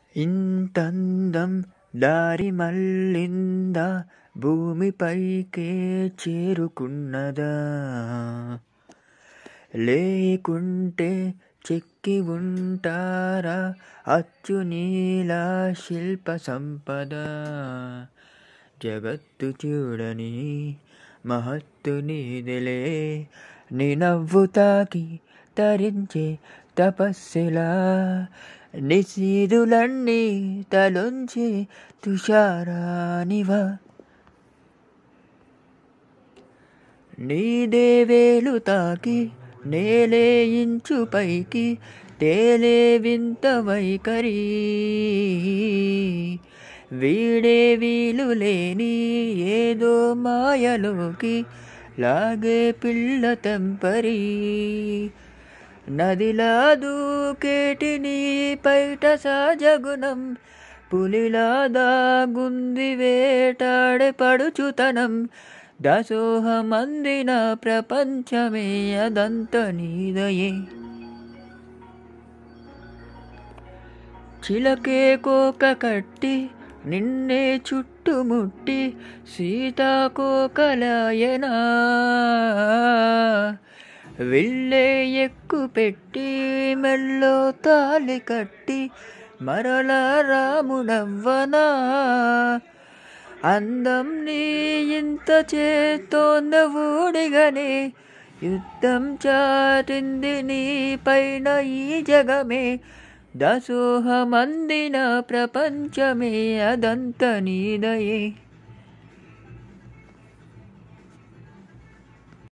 ఇంతందం దారి మళ్ళిందా భూమిపైకే చేరుకున్నదా లేకుంటే చెక్కి ఉంటారా అచ్చు నీలా శిల్ప సంపద జగత్తు చూడని మహత్తు నీదిలే నీ నవ్వు తాకి తరించే తపస్సులా నిశీదులన్నీ తలొంచి తుషారానివా నీదేవేలు తాకి నేలే ఇంచు పైకి తేలే వింత వైఖరి వీడే వీలు లేని ఏదో మాయలోకి లాగే పిల్ల తెంపరి నదిలా దూకేటి నీ పైట సజగుణం పులిలా దాగుంది వేటాడే పడుచుతనం దాసోహమందిన ప్రపంచమే అదంత నీదయే చిలకే కోక కట్టి నిన్నే చుట్టుముట్టి సీతాకోకలాయనా విల్లే ఎక్కు పెట్టి మెల్లో తాలి కట్టి మరల రాముడవ్వనా అందం నీ ఇంత చేతోంద ఊడిగనే యుద్ధం చాటింది నీ పైన ఈ జగమే దాసోహమందిన ప్రపంచమే అదంత నీదయే